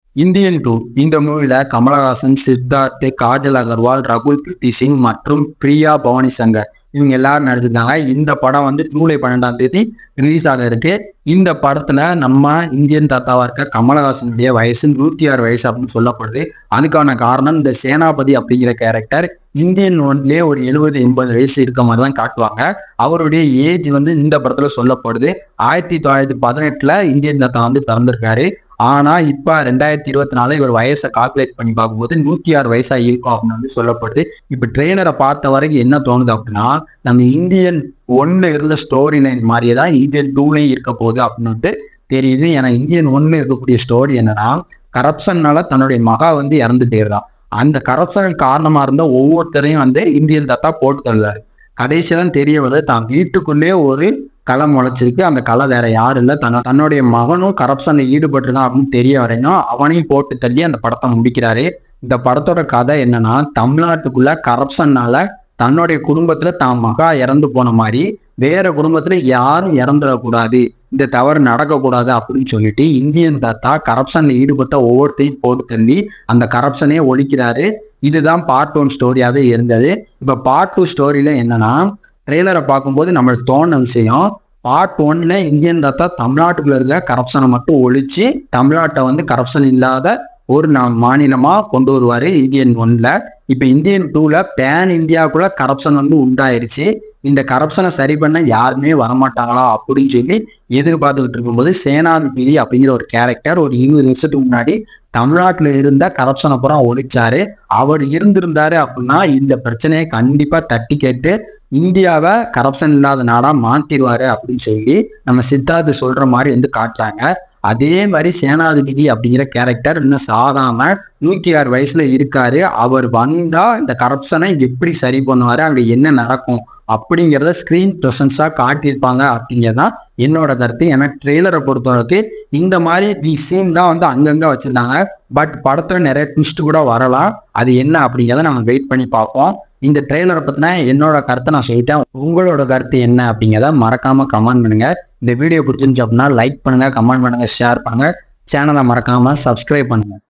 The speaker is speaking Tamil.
இந்தியன் டூ இந்த மூவில கமலஹாசன் சித்தார்த் காஜல் அகர்வால் ரகுல் பிரீத்தி சிங் மற்றும் பிரியா பவானி சங்கர் இவங்க எல்லாரும் நடிச்சிருந்தாங்க இந்த படம் வந்து ஜூலை பன்னெண்டாம் தேதி ரிலீஸ் ஆக இருக்கு இந்த படத்துல நம்ம இந்தியன் தாத்தாவா இருக்க கமலஹாசனுடைய வயசு நூத்தி ஆறு வயசு அப்படின்னு சொல்லப்படுது அதுக்கான காரணம் இந்த சேனாபதி அப்படிங்கிற கேரக்டர் இந்தியன் ஒன்லயே ஒரு எழுபது எண்பது வயசு இருக்க மாதிரி தான் காட்டுவாங்க அவருடைய ஏஜ் வந்து இந்த படத்துல சொல்லப்படுது ஆயிரத்தி தொள்ளாயிரத்தி பதினெட்டுல இந்தியன் தாத்தா வந்து பிறந்திருக்காரு ஆனா இப்ப ரெண்டாயிரத்தி இருபத்தி நாலு இவர் வயசை கால்குலேட் பண்ணி பார்க்கும்போது நூத்தி ஆறு வயசா இருக்கும் அப்படின்னு வந்து சொல்லப்படுது இப்ப ட்ரெயினரை பார்த்த வரைக்கும் என்ன தோணுது அப்படின்னா நம்ம இந்தியன் ஒன்னு இருந்த ஸ்டோரி லைன் மாதிரியே தான் இந்தியன் டூலையும் இருக்க போகுது அப்படின்னு வந்து தெரியுது ஏன்னா இந்தியன் ஒன்னு இருக்கக்கூடிய ஸ்டோரி என்னன்னா கரப்ஷன்னால தன்னுடைய மகா வந்து இறந்து போயிருதான் அந்த கரப்ஷனுக்கு காரணமா இருந்த ஒவ்வொருத்தரையும் வந்து இந்தியன் தாத்தா போட்டு தள்ளாரு கடைசியா தான் தெரிய வருது தான் வீட்டுக்குள்ளே ஒரு களை முளைச்சிருக்கு அந்த களை வேற யாரும் இல்லை தன்ன தன்னுடைய மகனும் கரப்ஷன்ல ஈடுபட்டிருக்கான் அப்படின்னு தெரிய வரையும் அவனையும் போட்டு தள்ளி அந்த படத்தை முடிக்கிறாரு இந்த படத்தோட கதை என்னன்னா தமிழ்நாட்டுக்குள்ள கரப்ஷன்னால தன்னுடைய குடும்பத்துல தான் மகா இறந்து போன மாதிரி வேற குடும்பத்துல யாரும் இறந்துடக்கூடாது இந்த தவறு நடக்கக்கூடாது அப்படின்னு சொல்லிட்டு இந்தியன் தாத்தா கரப்ஷன்ல ஈடுபட்ட ஒவ்வொருத்தையும் போட்டு தள்ளி அந்த கரப்ஷனே ஒழிக்கிறாரு இதுதான் பார்ட் ஒன் ஸ்டோரியாவே இருந்தது இப்ப பார்ட் டூ ஸ்டோரியில என்னன்னா ட்ரெய்லரை பார்க்கும்போது நம்மளுக்கு தோணுன விஷயம் பார்ட் ஒன்ல இந்தியன் தாத்தா தமிழ்நாட்டுக்குள்ள இருக்க கரப்ஷனை மட்டும் ஒழிச்சு தமிழ்நாட்டை வந்து கரப்ஷன் இல்லாத ஒரு நா- மாநிலமா கொண்டு வருவாரு இந்தியன் ஒன்ல இப்ப இந்தியன் டூல பேன் இந்தியாவுக்குள்ள கரப்ஷன் வந்து உண்டாயிருச்சு இந்த கரப்ஷனை சரி பண்ண யாருமே வரமாட்டாங்களா அப்படின்னு சொல்லி எதிர்பார்த்துக்கிட்டு இருக்கும்போது சேனாதிபதி அப்படிங்கிற ஒரு கேரக்டர் ஒரு இருபது வருஷத்துக்கு முன்னாடி தமிழ்நாட்டுல இருந்த கரப்ஷனை பூரா ஒழிச்சாரு அவர் இருந்திருந்தாரு அப்படின்னா இந்த பிரச்சனையை கண்டிப்பா தட்டி கேட்டு இந்தியாவை கரப்ஷன் இல்லாத நாடா மாத்திருவாரு அப்படின்னு சொல்லி நம்ம சித்தார்த்து சொல்ற மாதிரி வந்து காட்டுறாங்க அதே மாதிரி சேனாதிபதி அப்படிங்கிற கேரக்டர் இன்னும் சாதாம நூத்தி ஆறு வயசுல இருக்காரு அவர் வந்தா இந்த கரப்ஷனை எப்படி சரி பண்ணுவாரு அங்க என்ன நடக்கும் அப்படிங்கிறத ஸ்கிரீன் ப்ரெசன்ஸா காட்டியிருப்பாங்க அப்படிங்கிறதான் என்னோட கருத்து ஏன்னா ட்ரெய்லரை பொறுத்தவரைக்கும் இந்த மாதிரி தி சீன் தான் வந்து அங்கங்க வச்சிருந்தாங்க பட் படத்துல நிறைய ட்விஸ்ட் கூட வரலாம் அது என்ன அப்படிங்கிறத நம்ம வெயிட் பண்ணி பார்ப்போம் இந்த ட்ரெய்லரை பத்தின என்னோட கருத்தை நான் சொல்லிட்டேன் உங்களோட கருத்து என்ன அப்படிங்கிறத மறக்காம கமெண்ட் பண்ணுங்க இந்த வீடியோ பிடிச்சிருந்துச்சு அப்படின்னா லைக் பண்ணுங்க கமெண்ட் பண்ணுங்க ஷேர் பண்ணுங்க சேனலை மறக்காம சப்ஸ்கிரைப் பண்ணுங்க